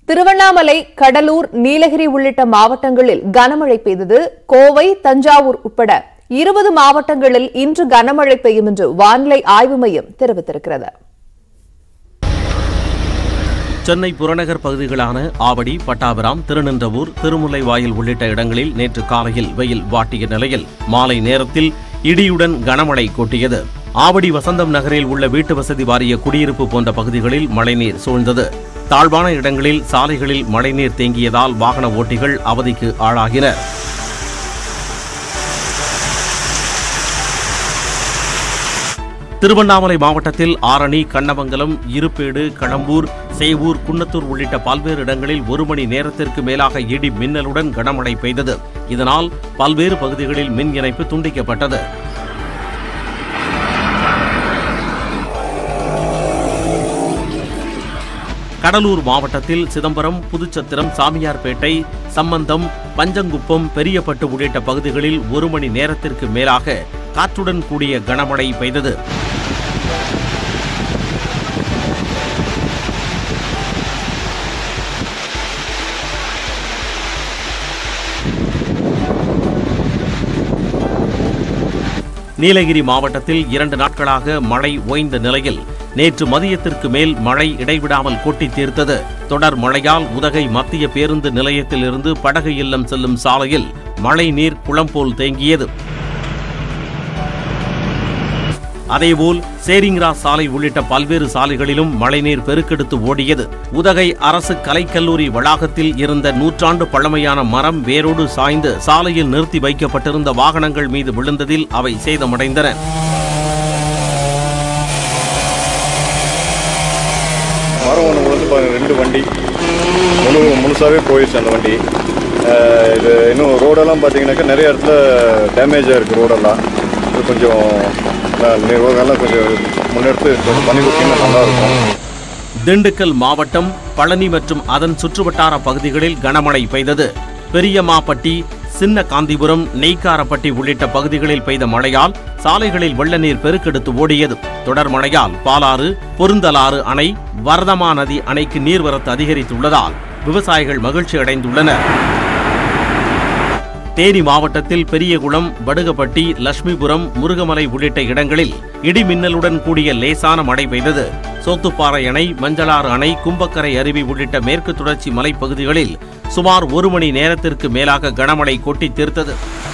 திருவண்ணாமலை கடலூர் நீலகிரி உள்ளிட்ட மாவட்டங்களில் கனமழை பெய்தது கோவை தஞ்சாவூர் உட்பட இருபது மாவட்டங்களில் இன்று கனமழை பெய்யும் என்று வானிலை ஆய்வு மையம் தெரிவித்திருக்கிறது சென்னை புறநகர் பகுதிகளான ஆவடி பட்டாபிராம் திருநின்றவூர் திருமுல்லைவாயில் உள்ளிட்ட இடங்களில் நேற்று காலையில் வெயில் வாட்டிய நிலையில் மாலை நேரத்தில் இடியுடன் கனமழை கொட்டியது ஆவடி வசந்தம் நகரில் உள்ள வீட்டு வசதி வாரிய குடியிருப்பு போன்ற பகுதிகளில் மழைநீர் சூழ்ந்தது தாழ்வான இடங்களில் சாலைகளில் மழைநீர் தேங்கியதால் வாகன ஓட்டிகள் அவதிக்கு ஆளாகினர் திருவண்ணாமலை மாவட்டத்தில் ஆரணி கண்ணமங்கலம் இருப்பேடு களம்பூர் சேவூர் குன்னத்தூர் உள்ளிட்ட பல்வேறு இடங்களில் ஒரு மணி நேரத்திற்கு மேலாக இடி மின்னலுடன் கனமழை பெய்தது இதனால் பல்வேறு பகுதிகளில் மின் இணைப்பு துண்டிக்கப்பட்டது கடலூர் மாவட்டத்தில் சிதம்பரம் புதுச்சத்திரம் சாமியார்பேட்டை சம்பந்தம் பஞ்சங்குப்பம் பெரியப்பட்டு உள்ளிட்ட பகுதிகளில் ஒரு மணி நேரத்திற்கு மேலாக காற்றுடன் கூடிய கனமழை பெய்தது நீலகிரி மாவட்டத்தில் இரண்டு நாட்களாக மழை ஓய்ந்த நிலையில் நேற்று மதியத்திற்கு மேல் மழை இடைவிடாமல் கொட்டி தீர்த்தது தொடர் மழையால் உதகை மத்திய பேருந்து நிலையத்திலிருந்து படகு இல்லம் செல்லும் சாலையில் மழை நீர் குளம் போல் தேங்கியது அதேபோல் சேரிங்ரா சாலை உள்ளிட்ட பல்வேறு சாலைகளிலும் மழைநீர் பெருக்கெடுத்து ஓடியது உதகை அரசு கலைக்கல்லூரி வளாகத்தில் இருந்த நூற்றாண்டு பழமையான மரம் வேரோடு சாய்ந்து சாலையில் நிறுத்தி வைக்கப்பட்டிருந்த வாகனங்கள் மீது விழுந்ததில் அவை சேதமடைந்தன மரம் ஒன்று விழுந்து பாருங்க ரெண்டு வண்டி முழு முழுசாகவே போயிடுச்சு அந்த வண்டி அஹ் இது இன்னும் ரோடெல்லாம் பார்த்தீங்கன்னாக்கா நிறைய இடத்துல டேமேஜாக இருக்குது ரோடெல்லாம் இது கொஞ்சம் அஹ், நிர்வாகம்லாம் கொஞ்சம் முன்னெடுத்து கொஞ்சம் பண்ணி கொடுத்தீங்கன்னா நல்லாயிருக்கும் திண்டுக்கல் மாவட்டம் பழனி மற்றும் அதன் சுற்றுவட்டார பகுதிகளில் கனமழை பெய்தது பெரியமாப்பட்டி சின்ன காந்திபுரம் நெய்க்காரப்பட்டி உள்ளிட்ட பகுதிகளில் பெய்த மழையால் சாலைகளில் வெள்ள நீர் பெருக்கெடுத்து ஓடியது தொடர் மழையால் பாலாறு பொருந்தலாறு அணை வரதமா நதி அணைக்கு நீர்வரத்து அதிகரித்துள்ளதால் விவசாயிகள் மகிழ்ச்சி அடைந்துள்ளனர் தேனி மாவட்டத்தில் பெரியகுளம் வடுகப்பட்டி லட்சுமிபுரம் முருகமலை உள்ளிட்ட இடங்களில் இடி மின்னலுடன் கூடிய லேசான மழை பெய்தது சோத்துப்பாறை அணை மஞ்சளாறு அணை கும்பக்கரை அருவி உள்ளிட்ட மேற்கு தொடர்ச்சி மலைப்பகுதிகளில் சுமார் ஒரு மணி நேரத்திற்கு மேலாக கனமழை கொட்டி தீர்த்தது